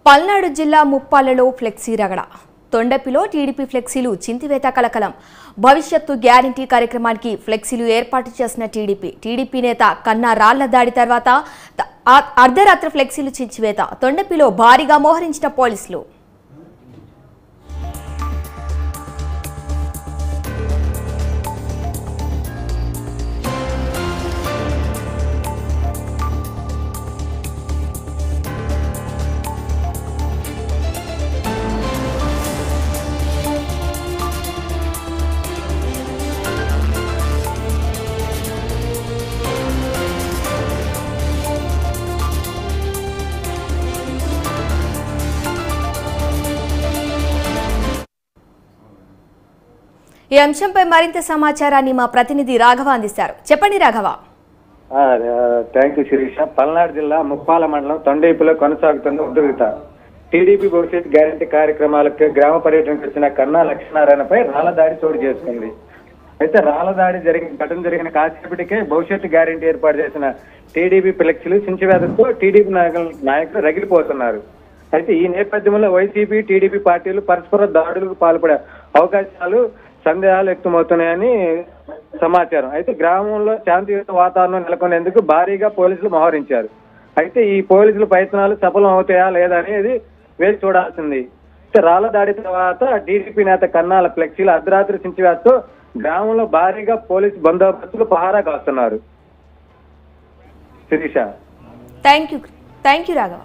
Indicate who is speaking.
Speaker 1: పల్నాడు జిల్లా ముప్పాలలో ఫ్లెక్సీ రగడ తొండపిలో టీడీపీ ఫ్లెక్సీలు చింతివేత కలకలం భవిష్యత్తు గ్యారంటీ కార్యక్రమానికి ఫ్లెక్సీలు ఏర్పాటు చేసిన టీడీపీ టీడీపీ నేత కన్నా రాళ్ల దాడి తర్వాత త- ఆ- అర్ధరాత్రి ఫ్లెక్సీలు చించివేత తొండపిలో భారీగా మోహరించిన పోలీసులు ఈ అంశంపై మరింత సమాచారాన్ని మా ప్రతినిధి రాఘవ అందిస్తారు చెప్పండి రాఘవ
Speaker 2: థ్యాంక్ యూ శిరీష పల్నాడు జిల్లా ముప్పాల మండలం తొండేపులో కొనసాగుతున్న ఉద్రిక్త టీడీపీ భవిష్యత్ గ్యారంటీ కార్యక్రమాలకు గ్రామ పర్యటనకు వచ్చిన కన్నా లక్ష్మీనారాయణపై రాళ్ల దాడి చోటు చేసుకుంది అయితే రాళ్ల దాడి జరిగిన ఘటన జరిగిన కాసేపటికే భవిష్యత్ గ్యారంటీ ఏర్పాటు చేసిన టీడీపీ ఫ్లెక్సీలు చించివేదతో టీడీపీ నాయకులు నాయకులు రగిలిపోతున్నారు అయితే ఈ నేపథ్యంలో వైసీపీ టీడీపీ పార్టీలు పరస్పర దాడులకు పాల్పడే అవకాశాలు సందేహాలు వ్యక్తమవుతున్నాయని సమాచారం అయితే గ్రామంలో శాంతియుత వాతావరణం నెలకొనేందుకు భారీగా పోలీసులు మోహరించారు అయితే ఈ పోలీసుల ప్రయత్నాలు సఫలం అవుతాయా లేదా అనేది వేచి చూడాల్సింది అయితే రాళ్ల దాడి తర్వాత టీడీపీ నేత కన్నాల ఫ్లెక్సీలు అర్ధరాత్రి చించివేస్తూ గ్రామంలో భారీగా పోలీసు బందోబస్తులు పహారా కాస్తున్నారు Sirisha
Speaker 1: thank you thank you Raghava